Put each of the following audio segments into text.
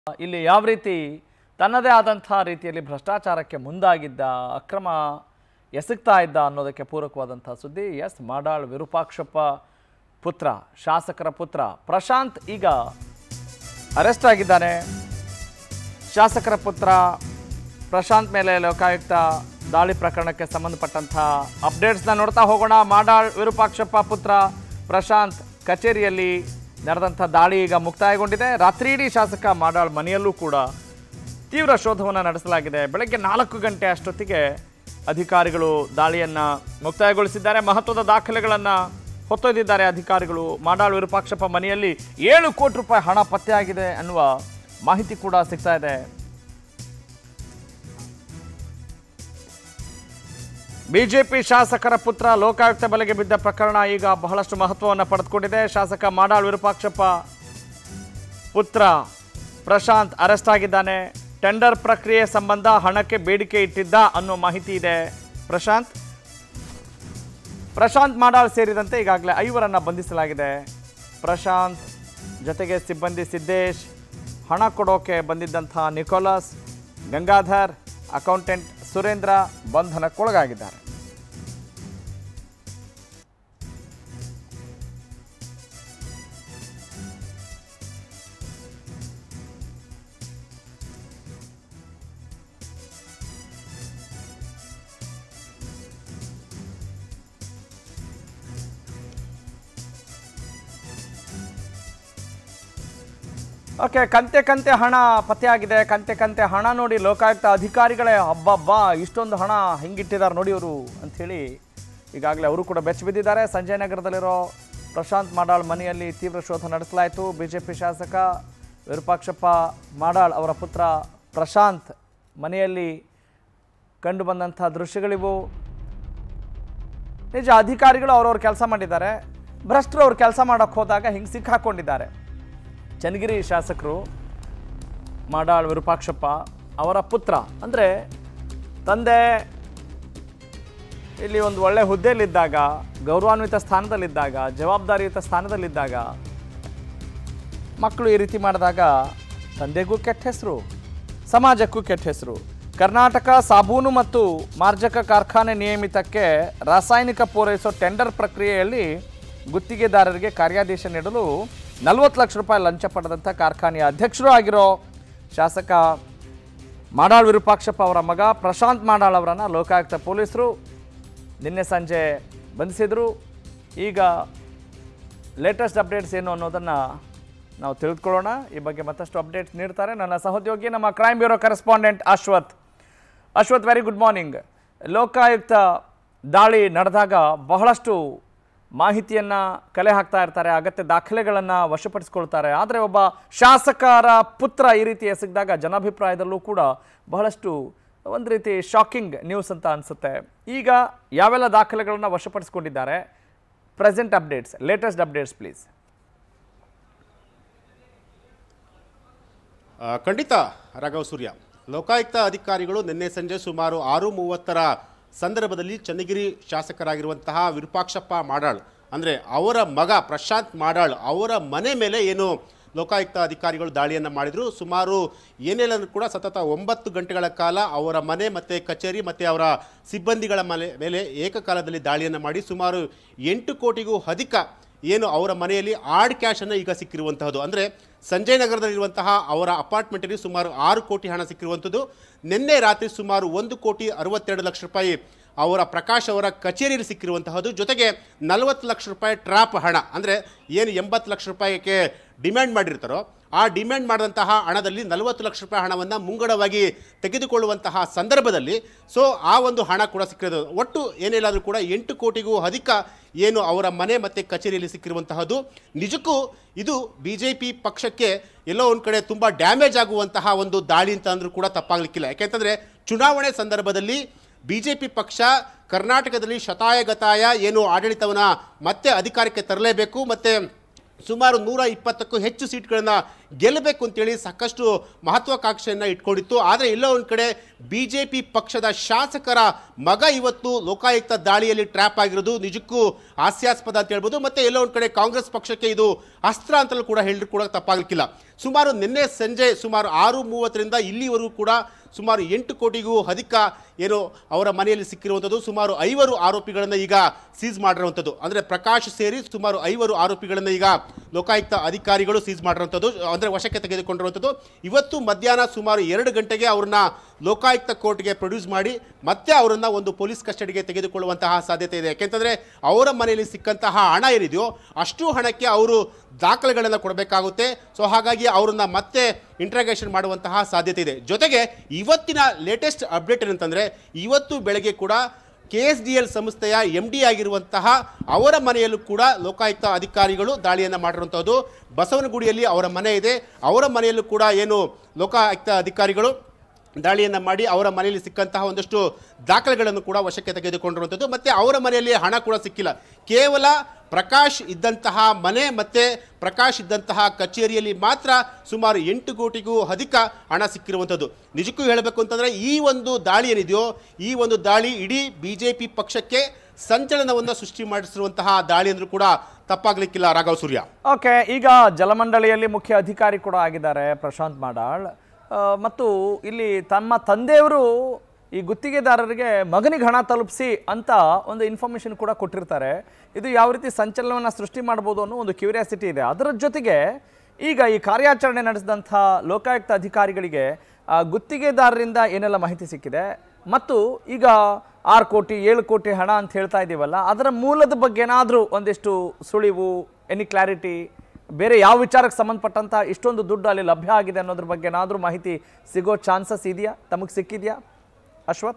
ಇಲ್ಲಿ ಯಾವ ರೀತಿ ತನ್ನದೇ ಆದಂಥ ರೀತಿಯಲ್ಲಿ ಭ್ರಷ್ಟಾಚಾರಕ್ಕೆ ಮುಂದಾಗಿದ್ದ ಅಕ್ರಮ ಎಸಗ್ತಾ ಇದ್ದ ಅನ್ನೋದಕ್ಕೆ ಪೂರಕವಾದಂಥ ಸುದ್ದಿ ಎಸ್ ಮಾಡಾಳ್ ವಿರೂಪಾಕ್ಷಪ್ಪ ಪುತ್ರ ಶಾಸಕರ ಪುತ್ರ ಪ್ರಶಾಂತ್ ಈಗ ಅರೆಸ್ಟ್ ಆಗಿದ್ದಾನೆ ಶಾಸಕರ ಪುತ್ರ ಪ್ರಶಾಂತ್ ಮೇಲೆ ಲೋಕಾಯುಕ್ತ ದಾಳಿ ಪ್ರಕರಣಕ್ಕೆ ಸಂಬಂಧಪಟ್ಟಂಥ ಅಪ್ಡೇಟ್ಸ್ನ ನೋಡ್ತಾ ಹೋಗೋಣ ಮಾಡಾಳ್ ವಿರೂಪಾಕ್ಷಪ್ಪ ಪುತ್ರ ಪ್ರಶಾಂತ್ ಕಚೇರಿಯಲ್ಲಿ ನಡೆದಂಥ ದಾಳಿ ಈಗ ಮುಕ್ತಾಯಗೊಂಡಿದೆ ರಾತ್ರಿ ಇಡೀ ಶಾಸಕ ಮಾಡಾಳ್ ಮನೆಯಲ್ಲೂ ಕೂಡ ತೀವ್ರ ಶೋಧವನ್ನು ನಡೆಸಲಾಗಿದೆ ಬೆಳಗ್ಗೆ ನಾಲ್ಕು ಗಂಟೆ ಅಷ್ಟೊತ್ತಿಗೆ ಅಧಿಕಾರಿಗಳು ದಾಳಿಯನ್ನು ಮುಕ್ತಾಯಗೊಳಿಸಿದ್ದಾರೆ ಮಹತ್ವದ ದಾಖಲೆಗಳನ್ನು ಹೊತ್ತೊಯ್ದಿದ್ದಾರೆ ಅಧಿಕಾರಿಗಳು ಮಾಡಾಳ್ ವಿರೂಪಾಕ್ಷಪ್ಪ ಮನೆಯಲ್ಲಿ ಏಳು ಕೋಟಿ ರೂಪಾಯಿ ಹಣ ಪತ್ತೆಯಾಗಿದೆ ಅನ್ನುವ ಮಾಹಿತಿ ಕೂಡ ಸಿಗ್ತಾ ಇದೆ ಬಿಜೆಪಿ ಶಾಸಕರ ಪುತ್ರ ಲೋಕಾಯುಕ್ತ ಬಲೆಗೆ ಬಿದ್ದ ಪ್ರಕರಣ ಈಗ ಬಹಳಷ್ಟು ಮಹತ್ವವನ್ನು ಪಡೆದುಕೊಂಡಿದೆ ಶಾಸಕ ಮಾಡಾಳ್ ವಿರೂಪಾಕ್ಷಪ್ಪ ಪುತ್ರ ಪ್ರಶಾಂತ್ ಅರೆಸ್ಟ್ ಆಗಿದ್ದಾನೆ ಟೆಂಡರ್ ಪ್ರಕ್ರಿಯೆ ಸಂಬಂಧ ಹಣಕ್ಕೆ ಬೇಡಿಕೆ ಇಟ್ಟಿದ್ದ ಅನ್ನೋ ಮಾಹಿತಿ ಇದೆ ಪ್ರಶಾಂತ್ ಪ್ರಶಾಂತ್ ಮಾಡಾಳ್ ಸೇರಿದಂತೆ ಈಗಾಗಲೇ ಐವರನ್ನ ಬಂಧಿಸಲಾಗಿದೆ ಪ್ರಶಾಂತ್ ಜೊತೆಗೆ ಸಿಬ್ಬಂದಿ ಸಿದ್ದೇಶ್ ಹಣ ಕೊಡೋಕೆ ಬಂದಿದ್ದಂಥ ನಿಕೋಲಸ್ ಗಂಗಾಧರ್ ಅಕೌಂಟೆಂಟ್ ಸುರೇಂದ್ರ ಬಂಧನಕ್ಕೊಳಗಾಗಿದ್ದಾರೆ ಓಕೆ ಕಂತೆ ಕಂತೆ ಹಣ ಪತ್ತೆಯಾಗಿದೆ ಕಂತೆ ಕಂತೆ ಹಣ ನೋಡಿ ಲೋಕಾಯುಕ್ತ ಅಧಿಕಾರಿಗಳೇ ಹಬ್ಬಬ್ಬಾ ಇಷ್ಟೊಂದು ಹಣ ಹಿಂಗಿಟ್ಟಿದ್ದಾರೆ ನೋಡಿ ಅವರು ಅಂಥೇಳಿ ಈಗಾಗಲೇ ಅವರು ಕೂಡ ಬೆಚ್ಚ ಬಿದ್ದಿದ್ದಾರೆ ಸಂಜಯ್ ನಗರದಲ್ಲಿರೋ ಪ್ರಶಾಂತ್ ಮಾಡಾಳ್ ಮನೆಯಲ್ಲಿ ತೀವ್ರ ಶೋಧ ನಡೆಸಲಾಯಿತು ಬಿ ಜೆ ಪಿ ಶಾಸಕ ವಿರೂಪಾಕ್ಷಪ್ಪ ಮಾಡಾಳ್ ಅವರ ಪುತ್ರ ಪ್ರಶಾಂತ್ ಮನೆಯಲ್ಲಿ ಕಂಡು ಬಂದಂಥ ದೃಶ್ಯಗಳಿವು ನಿಜ ಅಧಿಕಾರಿಗಳು ಅವ್ರವ್ರ ಕೆಲಸ ಮಾಡಿದ್ದಾರೆ ಭ್ರಷ್ಟರು ಅವ್ರು ಕೆಲಸ ಮಾಡೋಕ್ಕೆ ಹೋದಾಗ ಹಿಂಗೆ ಸಿಕ್ಕಾಕೊಂಡಿದ್ದಾರೆ ಚನ್ನಗಿರಿ ಶಾಸಕರು ಮಾಡಾಳ್ ವಿರೂಪಾಕ್ಷಪ್ಪ ಅವರ ಪುತ್ರ ಅಂದರೆ ತಂದೆ ಇಲ್ಲಿ ಒಂದು ಒಳ್ಳೆ ಹುದ್ದೆಯಲ್ಲಿದ್ದಾಗ ಗೌರವಾನ್ವಿತ ಸ್ಥಾನದಲ್ಲಿದ್ದಾಗ ಜವಾಬ್ದಾರಿಯುತ ಸ್ಥಾನದಲ್ಲಿದ್ದಾಗ ಮಕ್ಕಳು ಈ ರೀತಿ ಮಾಡಿದಾಗ ತಂದೆಗೂ ಕೆಟ್ಟ ಹೆಸರು ಸಮಾಜಕ್ಕೂ ಕೆಟ್ಟ ಹೆಸರು ಕರ್ನಾಟಕ ಸಾಬೂನು ಮತ್ತು ಮಾರ್ಜಕ ಕಾರ್ಖಾನೆ ನಿಯಮಿತಕ್ಕೆ ರಾಸಾಯನಿಕ ಪೂರೈಸೋ ಟೆಂಡರ್ ಪ್ರಕ್ರಿಯೆಯಲ್ಲಿ ಗುತ್ತಿಗೆದಾರರಿಗೆ ಕಾರ್ಯಾದೇಶ ನೀಡಲು ನಲವತ್ತು ಲಕ್ಷ ರೂಪಾಯಿ ಲಂಚ ಪಡೆದಂಥ ಕಾರ್ಖಾನೆಯ ಅಧ್ಯಕ್ಷರು ಆಗಿರೋ ಶಾಸಕ ಮಾಡಾಳ್ ವಿರೂಪಾಕ್ಷಪ್ಪ ಅವರ ಮಗ ಪ್ರಶಾಂತ್ ಮಾಡಾಳ್ ಅವರನ್ನು ಲೋಕಾಯುಕ್ತ ಪೊಲೀಸರು ನಿನ್ನೆ ಸಂಜೆ ಬಂಧಿಸಿದರು ಈಗ ಲೇಟೆಸ್ಟ್ ಅಪ್ಡೇಟ್ಸ್ ಏನು ಅನ್ನೋದನ್ನು ನಾವು ತಿಳಿದುಕೊಳ್ಳೋಣ ಈ ಬಗ್ಗೆ ಮತ್ತಷ್ಟು ಅಪ್ಡೇಟ್ಸ್ ನೀಡ್ತಾರೆ ನನ್ನ ಸಹೋದ್ಯೋಗಿ ನಮ್ಮ crime bureau correspondent Ashwath Ashwath very good morning Lokayukta ದಾಳಿ ನಡೆದಾಗ ಬಹಳಷ್ಟು ಮಾಹಿತಿಯನ್ನು ಕಲೆ ಹಾಕ್ತಾ ಇರ್ತಾರೆ ಅಗತ್ಯ ದಾಖಲೆಗಳನ್ನು ವಶಪಡಿಸ್ಕೊಳ್ತಾರೆ ಆದರೆ ಒಬ್ಬ ಶಾಸಕರ ಪುತ್ರ ಈ ರೀತಿ ಎಸಗಿದಾಗ ಜನಾಭಿಪ್ರಾಯದಲ್ಲೂ ಕೂಡ ಬಹಳಷ್ಟು ಒಂದು ರೀತಿ ಶಾಕಿಂಗ್ ನ್ಯೂಸ್ ಅಂತ ಅನಿಸುತ್ತೆ ಈಗ ಯಾವೆಲ್ಲ ದಾಖಲೆಗಳನ್ನು ವಶಪಡಿಸ್ಕೊಂಡಿದ್ದಾರೆ present updates latest updates please ಆ, ಖಂಡಿತ ರಾಘವ್ ಸೂರ್ಯ ಲೋಕಾಯುಕ್ತ ಅಧಿಕಾರಿಗಳು ನಿನ್ನೆ ಸಂಜೆ ಸುಮಾರು ಆರು ಮೂವತ್ತರ ಸಂದರ್ಭದಲ್ಲಿ ಚನ್ನಗಿರಿ ಶಾಸಕರಾಗಿರುವಂತಹ ವಿರೂಪಾಕ್ಷಪ್ಪ ಮಾಡಾಳ್ ಅಂದರೆ ಅವರ ಮಗ ಪ್ರಶಾಂತ್ ಮಾಡಾಳ್ ಅವರ ಮನೆ ಮೇಲೆ ಏನು ಲೋಕಾಯುಕ್ತ ಅಧಿಕಾರಿಗಳು ದಾಳಿಯನ್ನು ಮಾಡಿದರು ಸುಮಾರು ಏನೆಲ್ಲ ಕೂಡ ಸತತ ಒಂಬತ್ತು ಗಂಟೆಗಳ ಕಾಲ ಅವರ ಮನೆ ಮತ್ತು ಕಚೇರಿ ಮತ್ತು ಅವರ ಸಿಬ್ಬಂದಿಗಳ ಮನೆ ಮೇಲೆ ಏಕಕಾಲದಲ್ಲಿ ದಾಳಿಯನ್ನು ಮಾಡಿ ಸುಮಾರು ಎಂಟು ಕೋಟಿಗೂ ಅಧಿಕ ಏನು ಅವರ ಮನೆಯಲ್ಲಿ ಆಡ್ ಕ್ಯಾಶನ್ನು ಈಗ ಸಿಕ್ಕಿರುವಂತಹದ್ದು ಅಂದರೆ ಸಂಜಯ್ ನಗರದಲ್ಲಿರುವಂತಹ ಅವರ ಅಪಾರ್ಟ್ಮೆಂಟಲ್ಲಿ ಸುಮಾರು ಆರು ಕೋಟಿ ಹಣ ಸಿಕ್ಕಿರುವಂಥದ್ದು ನಿನ್ನೆ ರಾತ್ರಿ ಸುಮಾರು ಒಂದು ಕೋಟಿ ಅರವತ್ತೆರಡು ಲಕ್ಷ ರೂಪಾಯಿ ಅವರ ಪ್ರಕಾಶ್ ಅವರ ಕಚೇರಿಯಲ್ಲಿ ಸಿಕ್ಕಿರುವಂತಹದ್ದು ಜೊತೆಗೆ ನಲವತ್ತು ಲಕ್ಷ ರೂಪಾಯಿ ಟ್ರಾಪ್ ಹಣ ಅಂದರೆ ಏನು ಎಂಬತ್ತು ಲಕ್ಷ ರೂಪಾಯಿಗೆ ಡಿಮ್ಯಾಂಡ್ ಮಾಡಿರ್ತಾರೋ ಆ ಡಿಮ್ಯಾಂಡ್ ಮಾಡಿದಂತಹ ಹಣದಲ್ಲಿ ನಲವತ್ತು ಲಕ್ಷ ರೂಪಾಯಿ ಹಣವನ್ನು ಮುಂಗಡವಾಗಿ ತೆಗೆದುಕೊಳ್ಳುವಂತಹ ಸಂದರ್ಭದಲ್ಲಿ ಸೊ ಆ ಒಂದು ಹಣ ಕೂಡ ಸಿಕ್ಕಿರೋದು ಒಟ್ಟು ಏನೇನಾದರೂ ಕೂಡ ಎಂಟು ಕೋಟಿಗೂ ಅಧಿಕ ಏನು ಅವರ ಮನೆ ಮತ್ತು ಕಚೇರಿಯಲ್ಲಿ ಸಿಕ್ಕಿರುವಂತಹದ್ದು ನಿಜಕ್ಕೂ ಇದು ಬಿ ಜೆ ಪಿ ಪಕ್ಷಕ್ಕೆ ಎಲ್ಲೋ ಒಂದು ಕಡೆ ತುಂಬ ಡ್ಯಾಮೇಜ್ ಆಗುವಂತಹ ಒಂದು ದಾಳಿ ಅಂತ ಅಂದರೂ ಕೂಡ ತಪ್ಪಾಗಲಿಕ್ಕಿಲ್ಲ ಯಾಕೆಂತಂದರೆ ಚುನಾವಣೆ ಸಂದರ್ಭದಲ್ಲಿ ಬಿ ಜೆ ಪಿ ಪಕ್ಷ ಕರ್ನಾಟಕದಲ್ಲಿ ಶತಾಯಗತಾಯ ಏನು ಆಡಳಿತವನ್ನು ಮತ್ತೆ ಅಧಿಕಾರಕ್ಕೆ ತರಲೇಬೇಕು ಮತ್ತು ಸುಮಾರು ನೂರ ಇಪ್ಪತ್ತಕ್ಕೂ ಹೆಚ್ಚು ಸೀಟ್ಗಳನ್ನು ಗೆಲ್ಲಬೇಕು ಅಂತೇಳಿ ಸಾಕಷ್ಟು ಮಹತ್ವಾಕಾಂಕ್ಷೆಯನ್ನು ಇಟ್ಕೊಂಡಿತ್ತು ಆದರೆ ಎಲ್ಲೋ ಒಂದು ಕಡೆ ಬಿ ಜೆ ಪಿ ಪಕ್ಷದ ಶಾಸಕರ ಮಗ ಇವತ್ತು ಲೋಕಾಯುಕ್ತ ದಾಳಿಯಲ್ಲಿ ಟ್ರ್ಯಾಪ್ ಆಗಿರೋದು ನಿಜಕ್ಕೂ ಹಾಸ್ಯಾಸ್ಪದ ಅಂತ ಹೇಳ್ಬೋದು ಮತ್ತೆ ಎಲ್ಲೋ ಒಂದು ಕಡೆ ಕಾಂಗ್ರೆಸ್ ಪಕ್ಷಕ್ಕೆ ಇದು ಅಸ್ತ್ರ ಅಂತಲೂ ಕೂಡ ಹೇಳಿದ್ರು ಕೂಡ ತಪ್ಪಾಗಲಿಕ್ಕಿಲ್ಲ ಸುಮಾರು ನಿನ್ನೆ ಸಂಜೆ ಸುಮಾರು ಆರು ಮೂವತ್ತರಿಂದ ಇಲ್ಲಿವರೆಗೂ ಕೂಡ ಸುಮಾರು ಎಂಟು ಕೋಟಿಗೂ ಅಧಿಕ ಏನು ಅವರ ಮನೆಯಲ್ಲಿ ಸಿಕ್ಕಿರುವಂಥದ್ದು ಸುಮಾರು ಐವರು ಆರೋಪಿಗಳನ್ನು ಈಗ ಸೀಸ್ ಮಾಡಿರುವಂಥದ್ದು ಅಂದರೆ ಪ್ರಕಾಶ್ ಸೇರಿ ಸುಮಾರು ಐವರು ಆರೋಪಿಗಳನ್ನು ಈಗ ಲೋಕಾಯುಕ್ತ ಅಧಿಕಾರಿಗಳು ಸೀಸ್ ಮಾಡಿರುವಂಥದ್ದು ಅಂದರೆ ವಶಕ್ಕೆ ತೆಗೆದುಕೊಂಡಿರುವಂಥದ್ದು ಇವತ್ತು ಮಧ್ಯಾಹ್ನ ಸುಮಾರು ಎರಡು ಗಂಟೆಗೆ ಅವ್ರನ್ನ ಲೋಕಾಯುಕ್ತ ಕೋರ್ಟ್ಗೆ ಪ್ರೊಡ್ಯೂಸ್ ಮಾಡಿ ಮತ್ತೆ ಅವರನ್ನ ಒಂದು ಪೊಲೀಸ್ ಕಸ್ಟಡಿಗೆ ತೆಗೆದುಕೊಳ್ಳುವಂತಹ ಸಾಧ್ಯತೆ ಇದೆ ಯಾಕೆಂತಂದ್ರೆ ಅವರ ಮನೆಯಲ್ಲಿ ಸಿಕ್ಕಂತಹ ಹಣ ಏನಿದೆಯೋ ಅಷ್ಟು ಹಣಕ್ಕೆ ಅವರು ದಾಖಲೆಗಳನ್ನು ಕೊಡಬೇಕಾಗುತ್ತೆ ಸೊ ಹಾಗಾಗಿ ಅವರನ್ನ ಮತ್ತೆ ಇಂಟ್ರಾಗೇಷನ್ ಮಾಡುವಂತಹ ಸಾಧ್ಯತೆ ಇದೆ ಜೊತೆಗೆ ಇವತ್ತಿನ ಲೇಟೆಸ್ಟ್ ಅಪ್ಡೇಟ್ ಏನಂತಂದ್ರೆ ಇವತ್ತು ಬೆಳಗ್ಗೆ ಕೂಡ ಕೆ ಎಸ್ ಡಿ ಎಲ್ ಸಂಸ್ಥೆಯ ಎಂ ಡಿ ಆಗಿರುವಂತಹ ಅವರ ಮನೆಯಲ್ಲೂ ಕೂಡ ಲೋಕಾಯುಕ್ತ ಅಧಿಕಾರಿಗಳು ದಾಳಿಯನ್ನು ಮಾಡಿರುವಂಥದ್ದು ಬಸವನಗುಡಿಯಲ್ಲಿ ಅವರ ಮನೆ ಇದೆ ಅವರ ಮನೆಯಲ್ಲೂ ಕೂಡ ಏನು ಲೋಕಾಯುಕ್ತ ಅಧಿಕಾರಿಗಳು ದಾಳಿಯನ್ನು ಮಾಡಿ ಅವರ ಮನೆಯಲ್ಲಿ ಸಿಕ್ಕಂತಹ ಒಂದಷ್ಟು ದಾಖಲೆಗಳನ್ನು ಕೂಡ ವಶಕ್ಕೆ ತೆಗೆದುಕೊಂಡಿರುವಂಥದ್ದು ಮತ್ತು ಅವರ ಮನೆಯಲ್ಲಿ ಹಣ ಕೂಡ ಸಿಕ್ಕಿಲ್ಲ ಕೇವಲ ಪ್ರಕಾಶ್ ಇದ್ದಂತಹ ಮನೆ ಮತ್ತು ಪ್ರಕಾಶ್ ಇದ್ದಂತಹ ಕಚೇರಿಯಲ್ಲಿ ಮಾತ್ರ ಸುಮಾರು ಎಂಟು ಕೋಟಿಗೂ ಅಧಿಕ ಹಣ ಸಿಕ್ಕಿರುವಂಥದ್ದು ನಿಜಕ್ಕೂ ಹೇಳಬೇಕು ಅಂತಂದರೆ ಈ ಒಂದು ದಾಳಿ ಏನಿದೆಯೋ ಈ ಒಂದು ದಾಳಿ ಇಡೀ ಬಿ ಜೆ ಪಿ ಪಕ್ಷಕ್ಕೆ ಸಂಚಲನವನ್ನು ಸೃಷ್ಟಿ ಮಾಡಿಸಿರುವಂತಹ ದಾಳಿ ಅಂದರೂ ಕೂಡ ತಪ್ಪಾಗಲಿಕ್ಕಿಲ್ಲ ರಾಘವ್ ಸೂರ್ಯ ಓಕೆ ಈಗ ಜಲಮಂಡಳಿಯಲ್ಲಿ ಮುಖ್ಯ ಅಧಿಕಾರಿ ಕೂಡ ಆಗಿದ್ದಾರೆ ಪ್ರಶಾಂತ್ ಮಾಡಾಳ್ ಆ, ಮತ್ತು ಇಲ್ಲಿ ತಮ್ಮ ತಂದೆಯವರು ಈ ಗುತ್ತಿಗೆದಾರರಿಗೆ ಮಗನಿಗೆ ಹಣ ತಲುಪಿಸಿ ಅಂತ ಒಂದು ಇನ್ಫಾರ್ಮೇಷನ್ ಕೂಡ ಕೊಟ್ಟಿರ್ತಾರೆ ಇದು ಯಾವ ರೀತಿ ಸಂಚಲನವನ್ನು ಸೃಷ್ಟಿ ಮಾಡ್ಬೋದು ಅನ್ನೋ ಒಂದು ಕ್ಯೂರಿಯಾಸಿಟಿ ಇದೆ ಅದರ ಜೊತೆಗೆ ಈಗ ಈ ಕಾರ್ಯಾಚರಣೆ ನಡೆಸಿದಂಥ ಲೋಕಾಯುಕ್ತ ಅಧಿಕಾರಿಗಳಿಗೆ ಆ, ಗುತ್ತಿಗೆದಾರರಿಂದ ಏನೆಲ್ಲ ಮಾಹಿತಿ ಸಿಕ್ಕಿದೆ ಮತ್ತು ಈಗ ಆರು ಕೋಟಿ ಏಳು ಕೋಟಿ ಹಣ ಅಂತ ಹೇಳ್ತಾ ಇದ್ದೀವಲ್ಲ ಅದರ ಮೂಲದ ಬಗ್ಗೆ ಏನಾದರೂ ಒಂದಿಷ್ಟು ಸುಳಿವು ಎನಿ ಕ್ಲಾರಿಟಿ ಬೇರೆ ಯಾವ ವಿಚಾರಕ್ಕೆ ಸಂಬಂಧಪಟ್ಟಂತ ಇಷ್ಟೊಂದು ದುಡ್ಡು ಅಲ್ಲಿ ಲಭ್ಯ ಆಗಿದೆ ಅನ್ನೋದ್ರ ಬಗ್ಗೆ ಏನಾದರೂ ಮಾಹಿತಿ ಸಿಗೋ ಚಾನ್ಸಸ್ ಇದೆಯಾ ತಮಗೆ ಸಿಕ್ಕಿದೆಯಾ ಅಶ್ವಥ್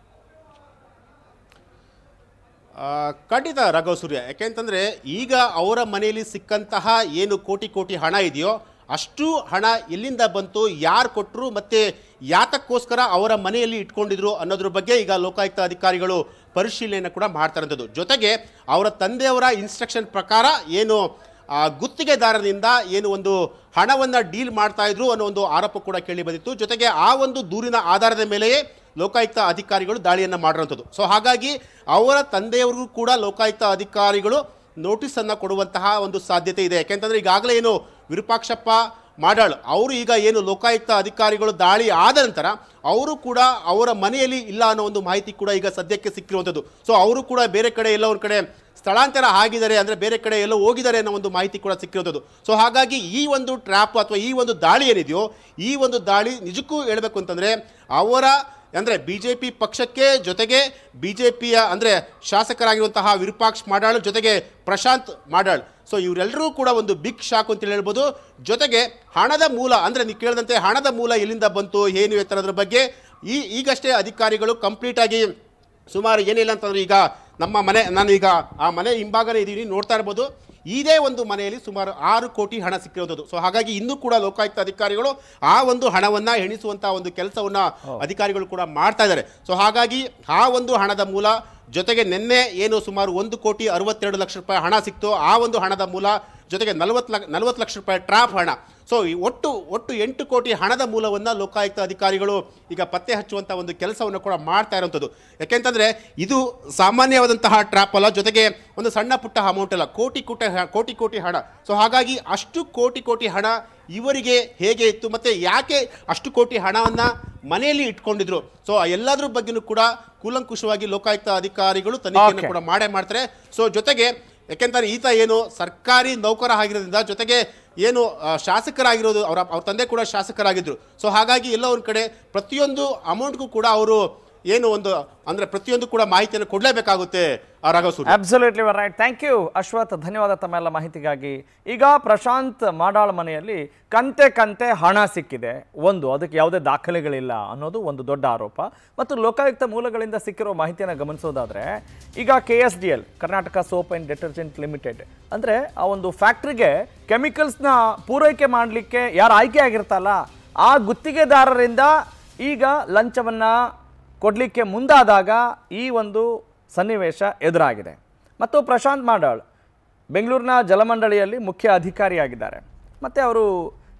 ಆ, ಖಂಡಿತ ರಾಘವ್ ಸೂರ್ಯ ಯಾಕೆಂತಂದ್ರೆ ಈಗ ಅವರ ಮನೆಯಲ್ಲಿ ಸಿಕ್ಕಂತಹ ಏನು ಕೋಟಿ ಕೋಟಿ ಹಣ ಇದೆಯೋ ಅಷ್ಟು ಹಣ ಎಲ್ಲಿಂದ ಬಂತು ಯಾರು ಕೊಟ್ಟರು ಮತ್ತೆ ಯಾತಕ್ಕೋಸ್ಕರ ಅವರ ಮನೆಯಲ್ಲಿ ಇಟ್ಕೊಂಡಿದ್ರು ಅನ್ನೋದ್ರ ಬಗ್ಗೆ ಈಗ ಲೋಕಾಯುಕ್ತ ಅಧಿಕಾರಿಗಳು ಪರಿಶೀಲನೆಯನ್ನು ಕೂಡ ಮಾಡ್ತಾ ಇರೋಂಥದ್ದು ಜೊತೆಗೆ ಅವರ ತಂದೆಯವರ ಇನ್ಸ್ಟ್ರಕ್ಷನ್ ಪ್ರಕಾರ ಏನು ಆ, ಗುತ್ತಿಗೆದಾರರಿಂದ ಏನು ಒಂದು ಹಣವನ್ನು ಡೀಲ್ ಮಾಡ್ತಾ ಇದ್ರು ಅನ್ನೋ ಒಂದು ಆರೋಪ ಕೂಡ ಕೇಳಿ ಬಂದಿತ್ತು ಜೊತೆಗೆ ಆ ಒಂದು ದೂರಿನ ಆಧಾರದ ಮೇಲೆಯೇ ಲೋಕಾಯುಕ್ತ ಅಧಿಕಾರಿಗಳು ದಾಳಿಯನ್ನು ಮಾಡಿರುವಂಥದ್ದು ಸೊ ಹಾಗಾಗಿ ಅವರ ತಂದೆಯವರಿಗೂ ಕೂಡ ಲೋಕಾಯುಕ್ತ ಅಧಿಕಾರಿಗಳು ನೋಟಿಸನ್ನು ಕೊಡುವಂತಹ ಒಂದು ಸಾಧ್ಯತೆ ಇದೆ ಯಾಕೆಂತಂದ್ರೆ ಈಗಾಗಲೇ ಏನು ವಿರೂಪಾಕ್ಷಪ್ಪ ಮಾಡಾಳ್ ಅವರು ಈಗ ಏನು ಲೋಕಾಯುಕ್ತ ಅಧಿಕಾರಿಗಳು ದಾಳಿ ಆದ ನಂತರ ಅವರು ಕೂಡ ಅವರ ಮನೆಯಲ್ಲಿ ಇಲ್ಲ ಅನ್ನೋ ಒಂದು ಮಾಹಿತಿ ಕೂಡ ಈಗ ಸದ್ಯಕ್ಕೆ ಸಿಕ್ಕಿರುವಂಥದ್ದು ಸೊ ಅವರು ಕೂಡ ಬೇರೆ ಕಡೆ ಎಲ್ಲ ಒಂದು ಕಡೆ ಸ್ಥಳಾಂತರ ಆಗಿದ್ದಾರೆ ಅಂದರೆ ಬೇರೆ ಕಡೆ ಎಲ್ಲೋ ಹೋಗಿದ್ದಾರೆ ಅನ್ನೋ ಒಂದು ಮಾಹಿತಿ ಕೂಡ ಸಿಕ್ಕಿರೋದು ಸೊ ಹಾಗಾಗಿ ಈ ಒಂದು ಟ್ರ್ಯಾಪ್ ಅಥವಾ ಈ ಒಂದು ದಾಳಿ ಏನಿದೆಯೋ ಈ ಒಂದು ದಾಳಿ ನಿಜಕ್ಕೂ ಹೇಳಬೇಕು ಅಂತಂದರೆ ಅವರ ಅಂದರೆ ಬಿ ಜೆ ಪಿ ಪಕ್ಷಕ್ಕೆ ಜೊತೆಗೆ ಬಿ ಜೆ ಪಿಯ ಅಂದರೆ ಶಾಸಕರಾಗಿರುವಂತಹ ವಿರೂಪಾಕ್ಷ್ ಮಾಡಾಳ್ ಜೊತೆಗೆ ಪ್ರಶಾಂತ್ ಮಾಡಾಳ್ ಸೊ ಇವರೆಲ್ಲರೂ ಕೂಡ ಒಂದು ಬಿಗ್ ಶಾಕ್ ಅಂತ ಹೇಳ್ಬೋದು ಜೊತೆಗೆ ಹಣದ ಮೂಲ ಅಂದರೆ ನೀವು ಕೇಳಿದಂತೆ ಹಣದ ಮೂಲ ಎಲ್ಲಿಂದ ಬಂತು ಏನು ಎತ್ತರದ್ರ ಬಗ್ಗೆ ಈ ಈಗಷ್ಟೇ ಅಧಿಕಾರಿಗಳು ಕಂಪ್ಲೀಟ್ ಆಗಿ ಸುಮಾರು ಏನಿಲ್ಲ ಅಂತಂದ್ರೆ ಈಗ ನಮ್ಮ ಮನೆ ನಾನು ಈಗ ಆ ಮನೆ ಹಿಂಭಾಗನೇ ಇದ್ದೀವಿ ನೋಡ್ತಾ ಇರ್ಬೋದು ಇದೇ ಒಂದು ಮನೆಯಲ್ಲಿ ಸುಮಾರು ಆರು ಕೋಟಿ ಹಣ ಸಿಕ್ಕಿರೋದು ಸೊ ಹಾಗಾಗಿ ಇನ್ನೂ ಕೂಡ ಲೋಕಾಯುಕ್ತ ಅಧಿಕಾರಿಗಳು ಆ ಒಂದು ಹಣವನ್ನ ಎಣಿಸುವಂತಹ ಒಂದು ಕೆಲಸವನ್ನ ಅಧಿಕಾರಿಗಳು ಕೂಡ ಮಾಡ್ತಾ ಇದ್ದಾರೆ ಸೊ ಹಾಗಾಗಿ ಆ ಒಂದು ಹಣದ ಮೂಲ ಜೊತೆಗೆ ನಿನ್ನೆ ಏನು ಸುಮಾರು ಒಂದು ಕೋಟಿ ಅರವತ್ತೆರಡು ಲಕ್ಷ ರೂಪಾಯಿ ಹಣ ಸಿಕ್ತು ಆ ಒಂದು ಹಣದ ಮೂಲ ಜೊತೆಗೆ ನಲವತ್ತು ಲಕ್ಷ ನಲವತ್ತು ಲಕ್ಷ ರೂಪಾಯಿ ಟ್ರಾಪ್ ಹಣ ಸೊ ಈ ಒಟ್ಟು ಒಟ್ಟು ಎಂಟು ಕೋಟಿ ಹಣದ ಮೂಲವನ್ನು ಲೋಕಾಯುಕ್ತ ಅಧಿಕಾರಿಗಳು ಈಗ ಪತ್ತೆ ಹಚ್ಚುವಂಥ ಒಂದು ಕೆಲಸವನ್ನು ಕೂಡ ಮಾಡ್ತಾ ಇರುವಂಥದ್ದು ಯಾಕೆಂತಂದರೆ ಇದು ಸಾಮಾನ್ಯವಾದಂತಹ ಟ್ರ್ಯಾಪ್ ಅಲ್ಲ ಜೊತೆಗೆ ಒಂದು ಸಣ್ಣ ಪುಟ್ಟ ಅಮೌಂಟ್ ಅಲ್ಲ ಕೋಟಿ ಕೋಟಿ ಹ- ಕೋಟಿ ಕೋಟಿ ಹಣ ಸೊ ಹಾಗಾಗಿ ಅಷ್ಟು ಕೋಟಿ ಕೋಟಿ ಹಣ ಇವರಿಗೆ ಹೇಗೆ ಇತ್ತು ಮತ್ತು ಯಾಕೆ ಅಷ್ಟು ಕೋಟಿ ಹಣವನ್ನು ಮನೆಯಲ್ಲಿ ಇಟ್ಕೊಂಡಿದ್ರು ಸೊ ಎಲ್ಲದ್ರ ಬಗ್ಗೆನೂ ಕೂಡ ಕೂಲಂಕುಷವಾಗಿ ಲೋಕಾಯುಕ್ತ ಅಧಿಕಾರಿಗಳು ತನಿಖೆಯನ್ನು Okay. ಕೂಡ ಮಾಡೇ ಮಾಡ್ತಾರೆ ಸೊ ಜೊತೆಗೆ ಯಾಕೆಂತಾರೆ ಈತ ಏನು ಸರ್ಕಾರಿ ನೌಕರ ಆಗಿರೋದ್ರಿಂದ ಜೊತೆಗೆ ಏನು ಆ, ಶಾಸಕರಾಗಿರೋದು ಅವರ ಅವ್ರ ತಂದೆ ಕೂಡ ಶಾಸಕರಾಗಿದ್ರು ಸೊ ಹಾಗಾಗಿ ಎಲ್ಲ ಒಂದು ಕಡೆ ಪ್ರತಿಯೊಂದು ಅಮೌಂಟ್ಗೂ ಕೂಡ ಅವರು ಏನು ಒಂದು ಅಂದ್ರೆ ಪ್ರತಿಯೊಂದು ಕೂಡ ಮಾಹಿತಿಯನ್ನು ಕೊಡಲೇಬೇಕಾಗುತ್ತೆ ಆ Raghav Suri absolutely right thank you Ashwath ಧನ್ಯವಾದ ತಮ್ಮೆಲ್ಲ ಮಾಹಿತಿಗಾಗಿ ಈಗ ಪ್ರಶಾಂತ್ ಮಾಡಾಳ್ ಮನೆಯಲ್ಲಿ ಕಂತೆ ಕಂತೆ ಹಣ ಸಿಕ್ಕಿದೆ ಒಂದು ಅದಕ್ಕೆ ಯಾವುದೇ ದಾಖಲೆಗಳಿಲ್ಲ ಅನ್ನೋದು ಒಂದು ದೊಡ್ಡ ಆರೋಪ ಮತ್ತು ಲೋಕಾಯುಕ್ತ ಮೂಲಗಳಿಂದ ಸಿಕ್ಕಿರೋ ಮಾಹಿತಿಯನ್ನು ಗಮನಿಸೋದಾದ್ರೆ ಈಗ K S D L Karnataka soap and detergent limited ಅಂದರೆ ಆ ಒಂದು ಫ್ಯಾಕ್ಟ್ರಿಗೆ ಕೆಮಿಕಲ್ಸ್ನ ಪೂರೈಕೆ ಮಾಡಲಿಕ್ಕೆ ಯಾರು ಆಯ್ಕೆ ಆಗಿರ್ತಲ್ಲ ಆ ಗುತ್ತಿಗೆದಾರರಿಂದ ಈಗ ಲಂಚವನ್ನು ಕೊಡಲಿಕ್ಕೆ ಮುಂದಾದಾಗ ಈ ಒಂದು ಸನ್ನಿವೇಶ ಎದುರಾಗಿದೆ ಮತ್ತು ಪ್ರಶಾಂತ್ ಮಾಡಾಳ್ ಬೆಂಗಳೂರಿನ ಜಲಮಂಡಳಿಯಲ್ಲಿ ಮುಖ್ಯ ಅಧಿಕಾರಿಯಾಗಿದ್ದಾರೆ ಮತ್ತು ಅವರು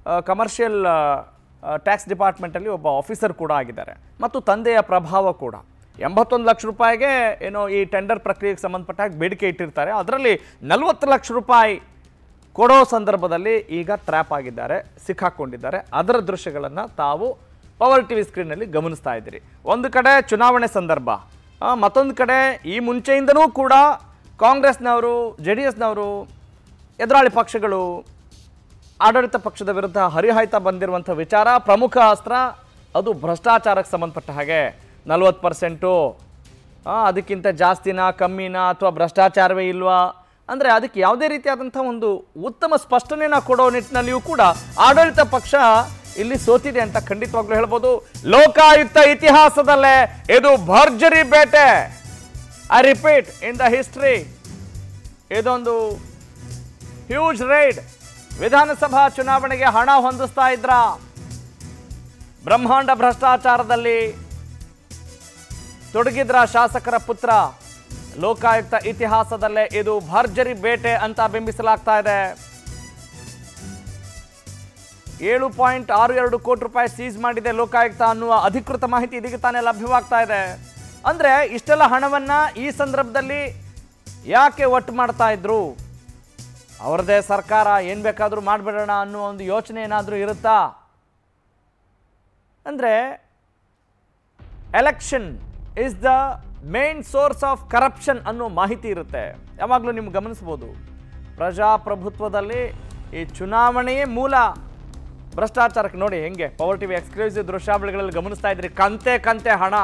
ಕಮರ್ಷಿಯಲ್ ಟ್ಯಾಕ್ಸ್ ಡಿಪಾರ್ಟ್ಮೆಂಟಲ್ಲಿ ಒಬ್ಬ ಆಫೀಸರ್ ಕೂಡ ಆಗಿದ್ದಾರೆ ಮತ್ತು ತಂದೆಯ ಪ್ರಭಾವ ಕೂಡ ಎಂಬತ್ತೊಂದು ಲಕ್ಷ ರೂಪಾಯಿಗೆ ಏನೋ ಈ ಟೆಂಡರ್ ಪ್ರಕ್ರಿಯೆಗೆ ಸಂಬಂಧಪಟ್ಟ ಹಾಗೆ ಬೇಡಿಕೆ ಇಟ್ಟಿರ್ತಾರೆ ಅದರಲ್ಲಿ ನಲವತ್ತು ಲಕ್ಷ ರೂಪಾಯಿ ಕೊಡೋ ಸಂದರ್ಭದಲ್ಲಿ ಈಗ ಟ್ರ್ಯಾಪ್ ಆಗಿದ್ದಾರೆ ಸಿಕ್ಕಾಕೊಂಡಿದ್ದಾರೆ ಅದರ ದೃಶ್ಯಗಳನ್ನು ತಾವು ಪವರ್ ಟಿ ವಿ ಸ್ಕ್ರೀನ್ನಲ್ಲಿ ಗಮನಿಸ್ತಾ ಇದ್ದೀರಿ ಒಂದು ಕಡೆ ಚುನಾವಣೆ ಸಂದರ್ಭ ಆ, ಮತ್ತೊಂದು ಕಡೆ ಈ ಮುಂಚೆಯಿಂದನೂ ಕೂಡ ಕಾಂಗ್ರೆಸ್ನವರು ಜೆ ಡಿ ಎಸ್ನವರು ಎದುರಾಳಿ ಪಕ್ಷಗಳು ಆಡಳಿತ ಪಕ್ಷದ ವಿರುದ್ಧ ಹರಿಹಾಯ್ತಾ ಬಂದಿರುವಂಥ ವಿಚಾರ ಪ್ರಮುಖ ಅಸ್ತ್ರ ಅದು ಭ್ರಷ್ಟಾಚಾರಕ್ಕೆ ಸಂಬಂಧಪಟ್ಟ ಹಾಗೆ ನಲ್ವತ್ತು ಪರ್ಸೆಂಟು ಅದಕ್ಕಿಂತ ಜಾಸ್ತಿನ ಕಮ್ಮಿನ ಅಥವಾ ಭ್ರಷ್ಟಾಚಾರವೇ ಇಲ್ವಾ ಅಂದರೆ ಅದಕ್ಕೆ ಯಾವುದೇ ರೀತಿಯಾದಂಥ ಒಂದು ಉತ್ತಮ ಸ್ಪಷ್ಟನೆನ ಕೊಡೋ ನಿಟ್ಟಿನಲ್ಲಿಯೂ ಕೂಡ ಆಡಳಿತ ಪಕ್ಷ ಇಲ್ಲಿ ಸೋತಿದೆ ಅಂತ ಖಂಡಿತವಾಗ್ಲೂ ಹೇಳ್ಬೋದು ಲೋಕಾಯುಕ್ತ ಇತಿಹಾಸದಲ್ಲೇ ಇದು ಭರ್ಜರಿ ಬೇಟೆ I repeat in the history ಇದೊಂದು ಹ್ಯೂಜ್ ರೈಡ್ ವಿಧಾನಸಭಾ ಚುನಾವಣೆಗೆ ಹಣ ಹೊಂದಿಸ್ತಾ ಇದ್ರ ಬ್ರಹ್ಮಾಂಡ ಭ್ರಷ್ಟಾಚಾರದಲ್ಲಿ ತೊಡಗಿದ್ರ ಶಾಸಕರ ಪುತ್ರ ಲೋಕಾಯುಕ್ತ ಇತಿಹಾಸದಲ್ಲೇ ಇದು ಭರ್ಜರಿ ಬೇಟೆ ಅಂತ ಬಿಂಬಿಸಲಾಗ್ತಾ ಇದೆ ಏಳು ಪಾಯಿಂಟ್ ಆರು ಎರಡು ಕೋಟಿ ರೂಪಾಯಿ ಸೀಸ್ ಮಾಡಿದೆ ಲೋಕಾಯುಕ್ತ ಅನ್ನುವ ಅಧಿಕೃತ ಮಾಹಿತಿ ಇದೀಗ ತಾನೇ ಲಭ್ಯವಾಗ್ತಾ ಇದೆ ಅಂದ್ರೆ ಇಷ್ಟೆಲ್ಲ ಹಣವನ್ನ ಈ ಸಂದರ್ಭದಲ್ಲಿ ಯಾಕೆ ಒಟ್ಟು ಮಾಡ್ತಾ ಇದ್ರು ಅವರದೇ ಸರ್ಕಾರ ಏನು ಬೇಕಾದರೂ ಮಾಡಿಬಿಡೋಣ ಅನ್ನೋ ಒಂದು ಯೋಚನೆ ಏನಾದರೂ ಇರುತ್ತಾ ಅಂದರೆ election is the main source of corruption ಅನ್ನೋ ಮಾಹಿತಿ ಇರುತ್ತೆ ಯಾವಾಗಲೂ ನಿಮ್ಗೆ ಗಮನಿಸ್ಬೋದು ಪ್ರಜಾಪ್ರಭುತ್ವದಲ್ಲಿ ಈ ಚುನಾವಣೆಯೇ ಮೂಲ ಭ್ರಷ್ಟಾಚಾರಕ್ಕೆ ನೋಡಿ ಹೆಂಗೆ ಪವರ್ ಟಿವಿ ಎಕ್ಸ್ಕ್ಲೂಸಿವ್ ದೃಶ್ಯಾವಳಿಗಳಲ್ಲಿ ಗಮನಿಸ್ತಾ ಇದ್ರಿ ಕಂತೆ ಕಂತೆ ಹಣ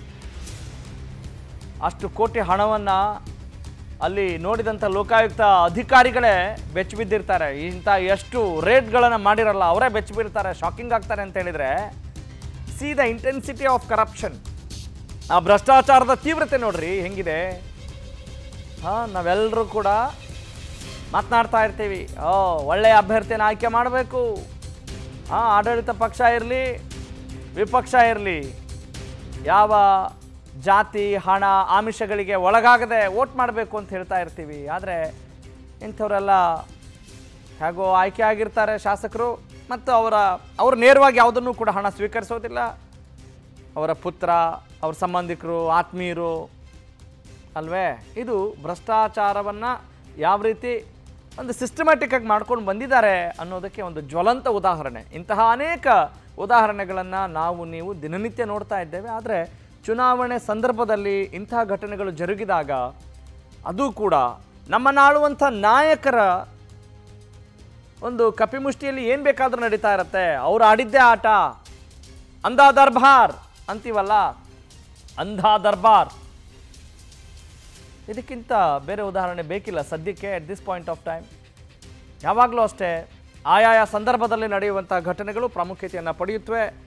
ಅಷ್ಟು ಕೋಟಿ ಹಣವನ್ನು ಅಲ್ಲಿ ನೋಡಿದಂಥ ಲೋಕಾಯುಕ್ತ ಅಧಿಕಾರಿಗಳೇ ಬೆಚ್ಚ ಬಿದ್ದಿರ್ತಾರೆ ಇಂಥ ಎಷ್ಟು ರೇಟ್ಗಳನ್ನು ಮಾಡಿರಲ್ಲ ಅವರೇ ಬೆಚ್ಚ ಬಿಡ್ತಾರೆ ಶಾಕಿಂಗ್ ಆಗ್ತಾರೆ ಅಂತ ಹೇಳಿದರೆ see the intensity of corruption ಆ ಭ್ರಷ್ಟಾಚಾರದ ತೀವ್ರತೆ ನೋಡ್ರಿ ಹೆಂಗಿದೆ ಹಾಂ ನಾವೆಲ್ಲರೂ ಕೂಡ ಮಾತನಾಡ್ತಾ ಇರ್ತೀವಿ ಓ ಒಳ್ಳೆಯ ಅಭ್ಯರ್ಥಿನ ಆಯ್ಕೆ ಮಾಡಬೇಕು ಹಾಂ ಆಡಳಿತ ಪಕ್ಷ ಇರಲಿ ವಿಪಕ್ಷ ಇರಲಿ ಯಾವ ಜಾತಿ ಹಣ ಆಮಿಷಗಳಿಗೆ ಒಳಗಾಗದೆ ವೋಟ್ ಮಾಡಬೇಕು ಅಂತ ಹೇಳ್ತಾ ಇರ್ತೀವಿ ಆದರೆ ಇಂಥವರೆಲ್ಲ ಹೇಗೋ ಆಯ್ಕೆ ಆಗಿರ್ತಾರೆ ಶಾಸಕರು ಮತ್ತು ಅವರ ಅವರು ನೇರವಾಗಿ ಯಾವುದನ್ನು ಕೂಡ ಹಣ ಸ್ವೀಕರಿಸೋದಿಲ್ಲ ಅವರ ಪುತ್ರ ಅವ್ರ ಸಂಬಂಧಿಕರು ಆತ್ಮೀಯರು ಅಲ್ವೇ ಇದು ಭ್ರಷ್ಟಾಚಾರವನ್ನು ಯಾವ ರೀತಿ ಒಂದು ಸಿಸ್ಟಮ್ಯಾಟಿಕ್ ಆಗಿ ಮಾಡ್ಕೊಂಡು ಬಂದಿದ್ದಾರೆ ಅನ್ನೋದಕ್ಕೆ ಒಂದು ಜ್ವಲಂತ ಉದಾಹರಣೆ ಇಂತಹ ಅನೇಕ ಉದಾಹರಣೆಗಳನ್ನು ನಾವು ನೀವು ದಿನನಿತ್ಯ ನೋಡ್ತಾ ಇದ್ದೇವೆ ಆದರೆ ಚುನಾವಣೆ ಸಂದರ್ಭದಲ್ಲಿ ಇಂತಹ ಘಟನೆಗಳು ಜರುಗಿದಾಗ ಅದು ಕೂಡ ನಮ್ಮನ್ನಾಳುವಂಥ ನಾಯಕರ ಒಂದು ಕಪಿಮುಷ್ಟಿಯಲ್ಲಿ ಏನು ಬೇಕಾದರೂ ನಡೀತಾ ಇರತ್ತೆ ಅವ್ರು ಆಡಿದ್ದೇ ಆಟ ಅಂಧಾ ದರ್ಬಾರ್ ಅಂತೀವಲ್ಲ ಅಂಧಾ ದರ್ಬಾರ್ ಇದಕ್ಕಿಂತ ಬೇರೆ ಉದಾಹರಣೆ ಬೇಕಿಲ್ಲ ಸದ್ಯಕ್ಕೆ at this point of time ಯಾವಾಗಲೂ ಅಷ್ಟೇ ಆಯಾಯ ಸಂದರ್ಭದಲ್ಲಿ ನಡೆಯುವಂಥ ಘಟನೆಗಳು ಪ್ರಾಮುಖ್ಯತೆಯನ್ನು ಪಡೆಯುತ್ತವೆ